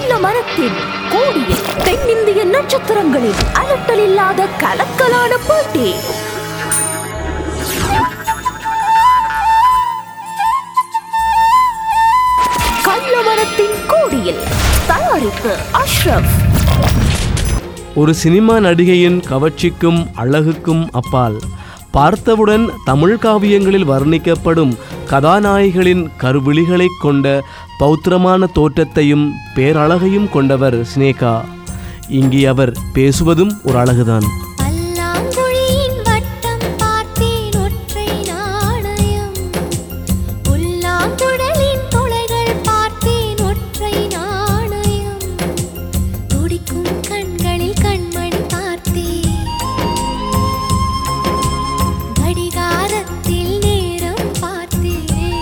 கள்ள மரத்தின் கோடியில் தென்னிந்திய நட்சத்திரங்களின் அலட்டல் இல்லாத கலக்கலான போட்டி கள்ள மரத்தின் கோடியில் தயாரிப்பு அஷ்ரப் ஒரு சினிமா நடிகையின் கவர்ச்சிக்கும் அழகுக்கும் அப்பால் பார்த்தவுடன் தமிழ் காவியங்களில் வர்ணிக்கப்படும் கதாநாயகிகளின் கருவிழிகளைக் கொண்ட பௌத்திரமான தோற்றத்தையும் பேரழகையும் கொண்டவர் சினேகா இங்கே அவர் பேசுவதும் ஒரு அழகுதான் பல்லாங்குழியின் வட்டம் பார்த்தேன் ஒற்றை நாணயம் புல்லாங்குழலின் துளைகள் பார்த்தேன் ஒற்றை நாணயம் துடிக்கும் கண்களில் கண்மணி பார்த்தேன் கடிகாரத்தில் நேரம் பார்த்தேன்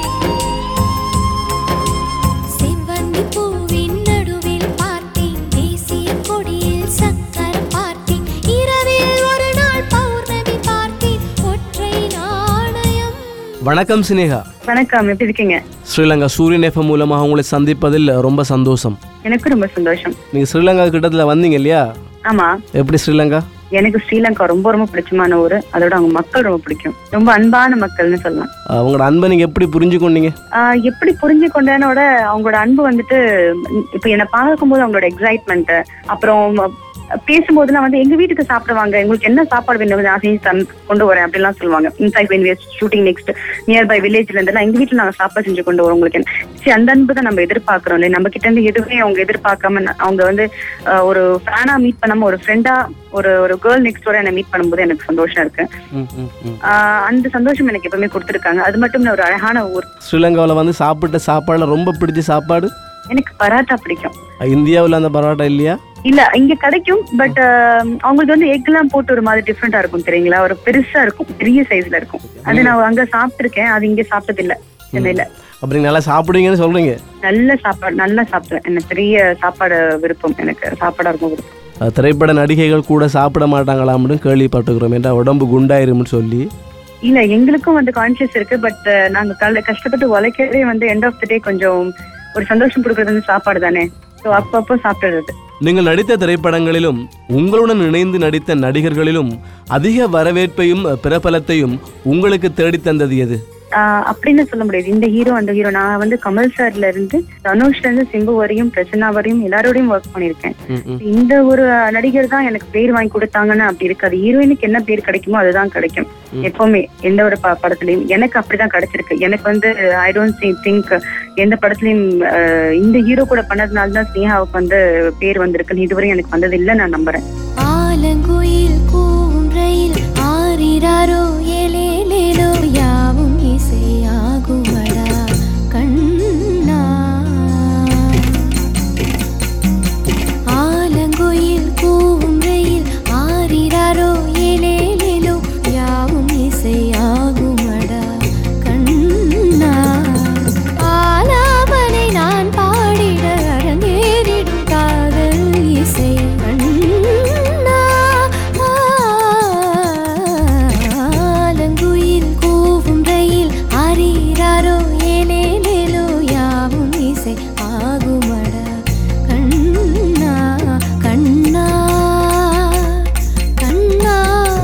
செவ்வந்தி பூவின் நடுவில் பார்த்தேன் தேசிய கொடியில் சக்கரம் பார்த்தேன் இரவில் ஒரு நாள் பௌர்ணமி பார்த்தேன் ஒற்றை நாணயம் வணக்கம் சினேகா வணக்கம் எப்படி இருக்கீங்க ஸ்ரீலங்கா சூரியன் எஃப்எம் மூலமாக உங்களை சந்திப்பதில் ரொம்ப சந்தோஷம் எனக்கு ரொம்ப சந்தோஷம் நீங்கள் ஸ்ரீலங்கா கிட்டத்தில் வந்தீங்க இல்லையா ஆமா எப்படி ஸ்ரீலங்கா எனக்கு ஸ்ரீலங்கா ரொம்ப ரொம்ப பிடிச்சமான ஊரு அதோட அவங்க மக்கள் ரொம்ப பிடிக்கும் ரொம்ப அன்பான மக்கள்னு சொல்லலாம் அஹ் உங்களோட அன்பை நீங்கள் எப்படி புரிஞ்சு கொண்டீங்க ஆஹ் எப்படி புரிஞ்சு கொண்டேனோட அவங்களோட அன்பு வந்துட்டு ம், இப்ப என்னை பார்க்கும்போது அவங்களோட எக்ஸைட்மெண்ட் அப்புறம் பேசும்போதெல்லாம் வந்து எங்க வீட்டுக்கு சாப்பிடுவாங்க உங்களுக்கு என்ன சாப்பாடு வேணும் நான் செஞ்சு தந்து கொண்டு வரேன் அப்படிலாம் சொல்லுவாங்க in fact when shooting next nearby வில்லேஜ்ல இருந்தெல்லாம் எங்க வீட்டுல நாங்க சாப்பாடு செஞ்சு கொண்டு வரோம் உங்களுக்கு என்ன சரி அந்த அன்பு தான் நம்ம எதிர்பார்க்கிறோம் இல்லையா நம்ம கிட்ட இருந்து எதுவுமே அவங்க எதிர்பார்க்காம ந- அவங்க வந்து ஆஹ், ஒரு ஃபேனா மீட் பண்ணாம ஒரு ஃப்ரெண்டா ஒரு ஒரு கேர்ள் நெக்ஸ்ட் வர என்ன மீட் பண்ணும்போது எனக்கு சந்தோஷம் இருக்கு ம் ம் ம் ஆஹ், அந்த சந்தோஷம் எனக்கு எப்பவுமே கொடுத்துருக்காங்க அது மட்டும் இல்ல ஒரு அழகான ஊர் ஸ்ரீலங்காவில் வந்து சாப்பிட்ட சாப்பாடில் ரொம்ப பிடிச்ச சாப்பாடு எனக்கு பராட்டா பிடிக்கும் இந்தியாவில் அந்த பரோட்டா இல்லையா இல்ல இங்க கிடைக்கும் பட் அவங்களுக்கு வந்து எக் எல்லாம் போட்டு ஒரு மாதிரி டிஃப்ரெண்டா இருக்கும் தெரியுங்களா ஒரு பெருசா இருக்கும் பெரிய சைஸ்ல இருக்கும் அது நான் அங்க சாப்பிட்டிருக்கேன் அது இங்க சாப்பிட்டது இல்ல சென்னையில அப்படி நல்லா சாப்பிடுவீங்கன்னு சொல்கிறீங்க நல்ல சாப்பாடு நல்லா சாப்பிடுவேன் எனக்கு பெரிய சாப்பாடு விருப்பம் எனக்கு சாப்பாடா இருக்கும் விருப்பம் அஹ் திரைப்பட நடிகைகள் கூட சாப்பிட மாட்டாங்களாம்னு கேள்விப்பட்டுக்கிறோம் ஏன்டா உடம்பு குண்டாயிரும்னு சொல்லி இல்ல எங்களுக்கும் வந்து கான்சியஸ் இருக்கு பட் நாங்க கல- கஷ்டப்பட்டு உழைக்கிறதே வந்து எண்ட் ஆஃப் த டே கொஞ்சம் ஒரு சந்தோஷம் கொடுக்கறது வந்து சாப்பாடு தானே ஸோ அப்பப்போ சாப்பிடுறது நீங்கள் நடித்த திரைப்படங்களிலும் உங்களுடன் இணைந்து நடித்த நடிகர்களிலும் அதிக வரவேற்பையும் பிரபலத்தையும் உங்களுக்கு தேடித் தந்தது எது ஆஹ் அப்படின்னு சொல்ல முடியாது இந்த ஹீரோ அந்த ஹீரோ நான் வந்து கமல் சார்ல இருந்து தனுஷ்ல இருந்து சிம்பு வரையும் பிரசன்னா வரையும் எல்லாரோடையும் ஒர்க் பண்ணியிருக்கேன் ம், ம். இந்த ஒரு நடிகர் தான் எனக்கு பேர் வாங்கி கொடுத்தாங்கன்னு அப்படி இருக்காது ஹீரோயினுக்கு என்ன பேர் கிடைக்குமோ அதுதான் கிடைக்கும் எப்பவுமே எந்த ஒரு ப- படத்துலயும் எனக்கு அப்படிதான் கிடைச்சிருக்கு எனக்கு வந்து ஐ டோன்ட் திங்க் எந்த படத்துலயும் ஆஹ் இந்த ஹீரோ கூட பண்ணதுனால தான் ஸ்னேகாவுக்கு வந்து பேர் வந்திருக்குன்னு இதுவரையும் எனக்கு வந்தது இல்லை நான் நம்புறேன் ஆலங்குயில் கூவும் ரயில் ஆரிராரோ ஏலேலேலோ யாவும் இசையாகுமடா கண்ணா ஆலங்குயில் கூவும் ரயில் ஆரிராரோ ஏலேலேலோ யாவும் இசையாகுமடா கண்ணா ஆலாபனை நான் பாடிட அரங்கேறிடும் காதல் இசை கண்ணா ஆலங்குயில் கூவும் ரயில் ஆரீராரோ ஏலேலேலோ யாவும் இசை ஆகுமடா கண்ணா கண்ணா கண்ணா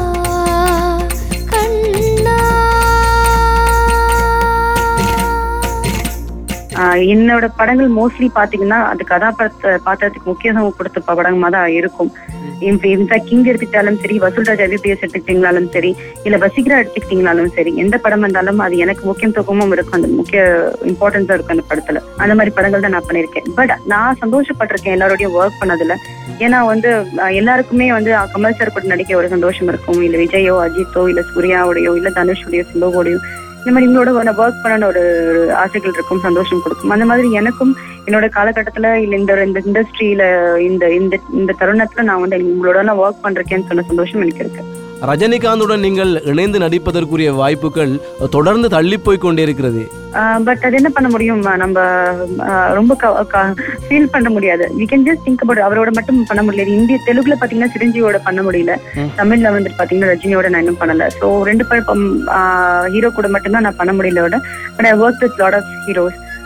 கண்ணா ஆஹ் என்னோட படங்கள் மோஸ்ட்லி பாத்தீங்கன்னா அது கதாபாத்திர பாத்திரத்துக்கு முக்கியத்துவம் கொடுத்த படமா தான் இருக்கும் இன்ஃபேக்ட் கிங் எடுத்துக்கிட்டாலும் சரி வசூல்ராஜ் எம்பிபிஎஸ் எடுத்துக்கிட்டீங்களாலும் சரி இல்ல வசீகரா எடுத்துக்கிட்டீங்களாலும் சரி எந்த படம் வந்தாலும் அது எனக்கு முக்கியத்துவமும் இருக்கும் அந்த முக்கிய இம்பார்ட்டன்ஸா இருக்கும் அந்த படத்துல அந்த மாதிரி படங்கள் தான் நான் பண்ணியிருக்கேன் பட் நான் சந்தோஷப்பட்டிருக்கேன் எல்லாரோடையும் ஒர்க் பண்ணதுல ஏன்னா வந்து ஆஹ் எல்லாருக்குமே வந்து ஆஹ் கமல் சார் கூட நடிக்க ஒரு சந்தோஷம் இருக்கும் இல்ல விஜயோ அஜித்தோ இல்ல சூர்யாவோடையோ இல்ல தனுஷோடையோ சிம்புவோடையோ இந்த மாதிரி இவங்களோட ஒர்க் பண்ண ஒரு ஒரு ஆசைகள் இருக்கும் சந்தோஷம் கொடுக்கும் அந்த மாதிரி எனக்கும் என்னோட காலகட்டத்துல இல்ல இந்த இந்த இண்டஸ்ட்ரியில இந்த இந்த இந்த தருணத்துல நான் வந்து உங்களோட எல்லாம் ஒர்க் பண்றேன்னு சொன்ன சந்தோஷம் எனக்கு இருக்கு ரஜினிகாந்துடன் நீங்கள் இணைந்து நடிப்பதற்குரிய வாய்ப்புகள் தொடர்ந்து தள்ளிப் போய் கொண்டே இருக்கிறது பட் அது என்ன பண்ண முடியும் நம்ம ஆஹ் ரொம்ப ஃபீல் பண்ண முடியாது we can just think about அவரோட மட்டும் பண்ண முடியாது இந்திய தெலுங்குல பாத்தீங்கன்னா சிரஞ்சீவியோட பண்ண முடியல ம். தமிழ்ல வந்துட்டு பாத்தீங்கன்னா ரஜினியோட நான் இன்னும் பண்ணல ஸோ ரெண்டு படம் ஹீரோ கூட மட்டும்தான் நான் பண்ண முடியல விட but I work with lot of heroes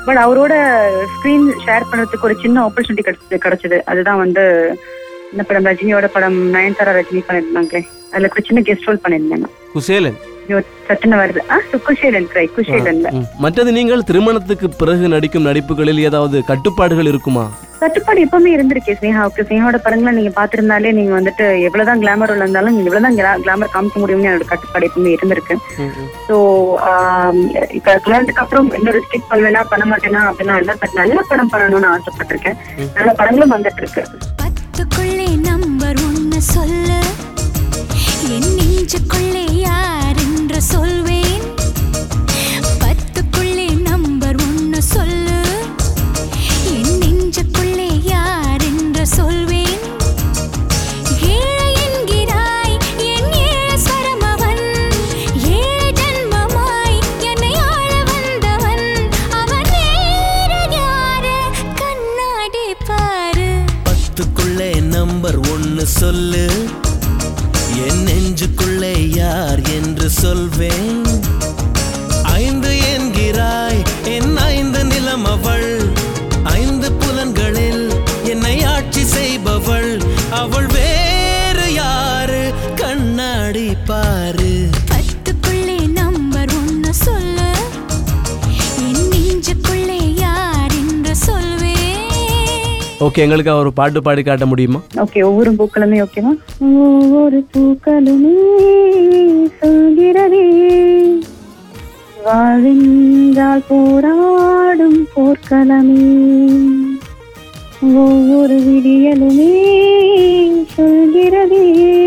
but அவரோட ஸ்கிரீன் ஷேர் பண்றதுக்கு ஒரு சின்ன ஆப்பர்ச்சுனிட்டி கிடைச்சது கிடைச்சது அதுதான் வந்து இந்த படம் ரஜினியோட படம் நயன்தாரா ரஜினி பண்ணிருந்தாங்களே அதுல ஒரு சின்ன கெஸ்ட் ரோல் பண்ணியிருந்தேன் குசேலன் ஐயோ, சட்டுன்னு வருது ஆ குஷேலன் ட்ரை குஷேலன்ல ம். மற்றது நீங்கள் திருமணத்துக்கு பிறகு நடிக்கும் நடிப்புகளில் ஏதாவது கட்டுப்பாடுகள் இருக்குமா கட்டுப்பாடு எப்பவுமே இருந்திருக்கு ஸ்னேகாவுக்கு ஸ்னேகாவோட படங்களை நீங்க பாத்திருந்தாலே நீங்க வந்துட்டு எவ்வளவுதான் கிளாமர் இருந்தாலும் நீங்க எவ்வளவுதான் கிளாமர் காமிக்க முடியும்னு என்னோட கட்டுப்பாடு எப்பவுமே இருந்திருக்கு ஸோ இப்ப கல்யாணத்துக்கு அப்புறம் இன்னொரு ஸ்டிக் பண்ணுவேனா பண்ண மாட்டேனா அப்படின்னா இல்ல பட் நல்ல படம் பண்ணணும்னு ஆசைப்பட்டிருக்கேன் நல்ல படங்களும் வந்துட்டு இருக்கு பத்துக்குள்ளே நம்பர் ஒன்னு சொல்லு என் நெஞ்சுக்குள்ளே யார் என்று சொல்வேன் பத்துக்குள்ளே நம்பர் ஒன்னு சொல்லு என் நெஞ்சுக்குள்ளே யார் என்று சொல்வேன் ஏழை என்கிறாய் என் ஏழஸ்வரம் அவன் ஏழு ஜன்மமாய் என்னை ஆள வந்தவன் அவன் வேறு யாரு கண்ணாடி பாரு பத்துக்குள்ளே நம்பர் ஒன்னு சொல்லு என் நெஞ்சுக்குள்ளே யார் என்று சொல்வேன் ஐந்து என்கிறாய் என் ஐந்து நிலம் அவள் ஐந்து புலன்களில் என்னை ஆட்சி செய்பவள் அவள் வேறு யாரு கண்ணாடி பாரு பத்துக்குள்ளே நம்பர் ஒன்னு சொல்லு என் நெஞ்சுக்குள்ளே யார் என்று சொல்வேன் ஓகே எங்களுக்கு ஒரு பாட்டு பாடி காட்ட முடியுமா ஓகே ஒவ்வொரு பூக்களுமே ஓகேவா ஒவ்வொரு பூக்களுமே சொல்கிறதே வாழ்வென்றால் போராடும் போர்க்களமே ஒவ்வொரு விடியலுமே சொல்கிறதே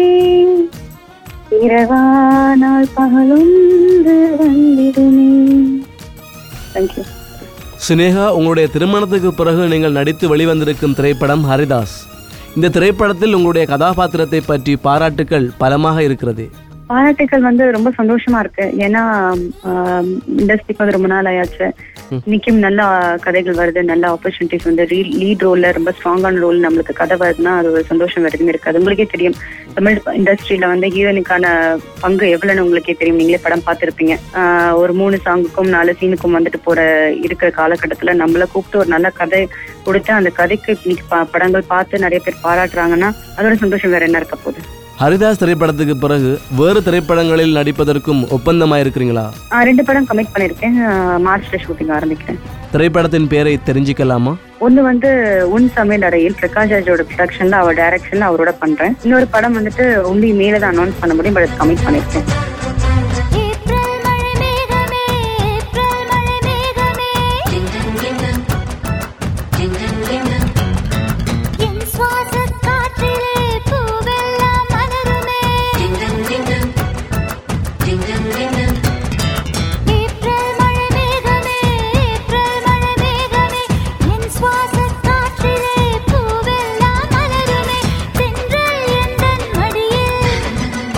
இரவானால் பகலொன்று வந்திடுமே தேங்க்யூ சினேகா உங்களுடைய திருமணத்துக்கு பிறகு நீங்கள் நடித்து வெளிவந்திருக்கும் திரைப்படம் ஹரிதாஸ் இந்த திரைப்படத்தில் உங்களுடைய கதாபாத்திரத்தை பற்றி பாராட்டுக்கள் பலமாக இருக்கிறது பாராட்டுக்கள் வந்து ரொம்ப சந்தோஷமா இருக்கு ஏன்னா இண்டஸ்ட்ரிக்கு வந்து ரொம்ப நாள் ஆயாச்சு இன்னைக்கும் நல்ல கதைகள் வருது நல்ல ஆப்பர்ச்சுனிட்டிஸ் வந்து லீட் ரோல்ல ரொம்ப ஸ்ட்ராங்கான ரோல் நம்மளுக்கு கதை வருதுன்னா அது ஒரு சந்தோஷம் வேற எதுவுமே இருக்காது உங்களுக்கே தெரியும் தமிழ் இண்டஸ்ட்ரியில வந்து ஹீரோயினுக்கான பங்கு எவ்வளவுன்னு உங்களுக்கே தெரியும் நீங்களே படம் பார்த்திருப்பீங்க ஆஹ் ஒரு மூணு சாங்குக்கும் நாலு சீனுக்கும் வந்துட்டு போற இருக்கிற காலகட்டத்துல நம்மள கூப்பிட்டு ஒரு நல்ல கதை கொடுத்து அந்த கதைக்கு இன்னைக்கு ப- படங்கள் பார்த்து நிறைய பேர் பாராட்டுறாங்கன்னா அதோட சந்தோஷம் வேற என்ன இருக்க போகுது ஹரிதாஸ் திரைப்படத்துக்கு பிறகு வேறு திரைப்படங்களில் நடிப்பதற்கும் ஒப்பந்தமாயிருக்கிறீங்களா ஆஹ் ரெண்டு படம் கமிட் பண்ணிருக்கேன் ஆஹ் மார்ச்ல ஷூட்டிங் ஆரம்பிக்கிறேன் திரைப்படத்தின் பெயரை தெரிஞ்சுக்கலாமா ஒண்ணு வந்து உன் சமையல் அறையில் பிரகாஷ் ராஜோட ப்ரொடக்ஷன்ல அவர் டைரக்ஷன்ல அவரோட பண்றேன் இன்னொரு படம் வந்துட்டு ஒன்லி மேல தான் அனௌன்ஸ் பண்ண முடியும் பட் கமிட் பண்ணிருக்கேன் ஏப்ரல் மழை மேகமே ஏப்ரல் மழை மேகமே என் சுவாசக் காற்றிலே பூவெல்லாம் மலருமே ஏப்ரல் மழை மேகமே ஏப்ரல் மழை மேகமே என் சுவாசக் காற்றிலே பூவெல்லாம் மலருமே தென்றல் எந்தன் மடியில்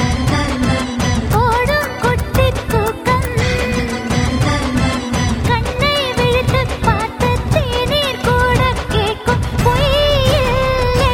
ஓடும் குட்டித் தூக்கம் கண்ணை விழித்துப் பார்த்து தேநீர் கூட கேட்கும் பொய் இல்லை.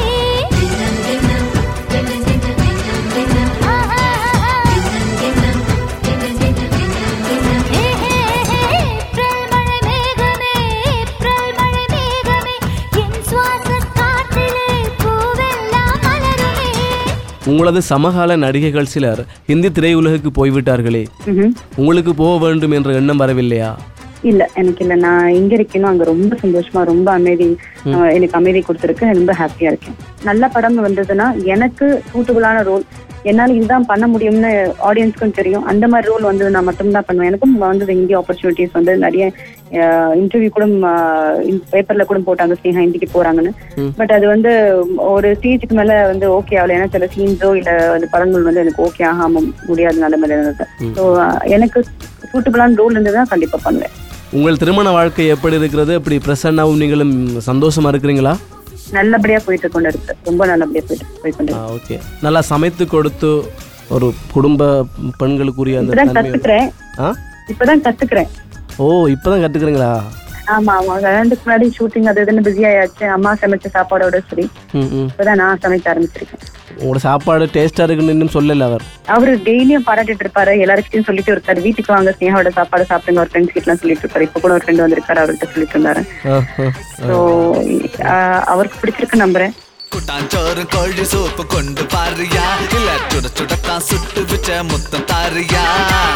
ஏ, ஏ, ஏ, ஏப்ரல் மழை மேகமே, ஏப்ரல் மழை மேகமே, என் சுவாசக் காற்றிலே பூவெல்லாம் மலருமே உங்களது சமகால நடிகைகள் சிலர் ஹிந்தி திரையுலகுக்கு போய்விட்டார்களே ம்ஹும். உங்களுக்கு போக வேண்டும் என்ற எண்ணம் வரவில்லையா இல்ல எனக்கு இல்ல நான் இங்க இருக்கேனோ அங்க ரொம்ப சந்தோஷமா ரொம்ப அமைதி ஆஹ் எனக்கு அமைதி கொடுத்துருக்கு ரொம்ப ஹாப்பியா இருக்கேன் நல்ல படம் வந்ததுன்னா எனக்கு சூட்டபுளான ரோல் என்னால இதுதான் பண்ண முடியும்னு ஆடியன்ஸ்க்கும் தெரியும் அந்த மாதிரி ரோல் வந்து நான் மட்டும்தான் பண்ணுவேன் எனக்கும் வந்தது இந்திய ஆப்பர்ச்சுனிட்டிஸ் வந்து நிறைய இன்டர்வியூ கூட பேப்பர்ல கூட போட்டாங்க ஸ்னேகா ஹிந்திக்கு போறாங்கன்னு பட் அது வந்து ஒரு ஸ்டேஜுக்கு மேல வந்து ஓகே ஆகல ஏன்னா சில சீன்ஸோ இல்ல அந்த படங்கள் வந்து எனக்கு ஓகே ஆகாம முடியாத நிலைமையில இருந்தது ஸோ எனக்கு சூட்டபுளான ரோல் இருந்ததுன்னா கண்டிப்பா பண்ணுவேன் உங்கள் திருமண வாழ்க்கை எப்படி இருக்கிறது இப்படி பிரசன்னாவும் நீங்களும் சந்தோஷமா இருக்கிறீங்களா நல்லபடியா போயிட்டு கொண்டு இருக்கு ரொம்ப நல்லபடியா போயிட்டு போய் கொண்டு ஆ ஓகே நல்லா சமைத்து கொடுத்து ஒரு குடும்ப பெண்களுக்குரிய அந்த இப்பதான் தன்மையோட கத்துக்கிறேன் ஆ இப்பதான் கத்துக்கிறேன் ஓ இப்பதான் கத்துக்கிறீங்களா ஆமா ஆமா கல்யாணத்துக்கு முன்னாடி ஷூட்டிங் அது இதுன்னு பிஸி ஆயாச்சு அம்மா சமைச்ச சாப்பாடோட சரி ம் ம் இப்பதான் நான் சமைக்க ஆரம்பிச்சிருக்கேன் உங்களோட சாப்பாடு டேஸ்டா இருக்குன்னு இன்னும் சொல்லல அவர் அவரு டெய்லியும் பாராட்டிட்டு இருப்பாரு எல்லாருக்கிட்டையும் சொல்லிட்டு இருக்காரு வீட்டுக்கு வாங்க ஸ்னேகாவோட சாப்பாடு சாப்பிடுங்க ஒரு ஃப்ரெண்ட்ஸ் கிட்ட சொல்லிட்டு இருப்பாரு இப்ப கூட ஒரு ஃப்ரெண்ட் வந்திருக்காரு அவர்கிட்ட சொல்லிட்டு இருந்தாரு ஆ, ஆ. ஸோ அவருக்கு பிடிச்சிருக்கு நம்புறேன் கூட்டாஞ்சோறும் கோழி சூப்பு கொண்டு பாரியா இல்ல சுட சுடத்தான் சுட்டு வச்ச முத்தம் தாரியா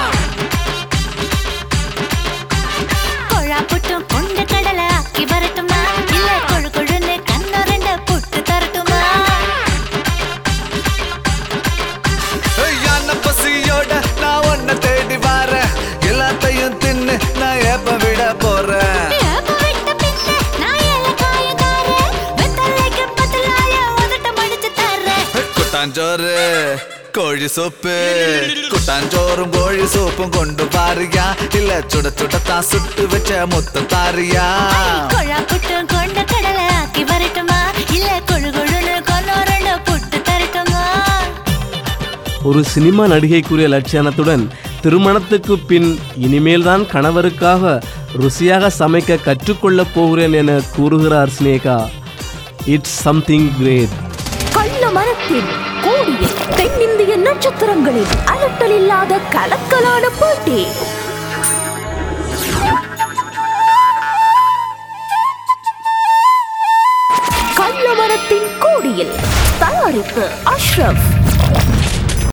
கொழா புட்டும் கொண்ட கடலை ஆக்கி வரட்டுமா இல்ல கொழு கொழுன்னு கண்ணு ரெண்ட புட்டு தரட்டுமா யான பசியோட நான் உன்னை தேடி வரேன் எல்லாத்தையும் தின்னு நான் ஏப்ப விட போறேன் ஏப்ப விட்ட பின்ன நான் ஏலக்காயக்காரன். வெத்தலைக்கு பதிலாய உதட்ட மடிச்சு தர்றேன். கூட்டாஞ்சோறு கோழி சூப்பு கூட்டாஞ்சோறும் கோழி சூப்பும் கொண்டு பாரியா இல்ல சுட சுடத்தான் சுட்டு வச்ச முத்தம் தாரியா கொழா புட்டும் கொண்ட கடலை ஆக்கி வரட்டுமா இல்ல கொழு கொழுன்னு கொன்னு ரெண்ட புட்டு தரட்டுமா ஒரு சினிமா நடிகைக்குரிய லட்சியானத்துடன் திருமணத்துக்கு பின் இனிமேல் தான் கணவருக்காக ருசியாக சமைக்க கற்றுக்கொள்ளப் போகிறேன் என கூறுகிறார் ஸ்னேகா இட்ஸ் சம்திங் கிரேட் கள்ள மரத்தில் கூடிய தென்னிந்திய நட்சத்திரங்களின் அலட்டல் இல்லாத கலக்கலான போட்டி கள்ள மரத்தின் கோடியில் தயாரிப்பு அஷ்ரப்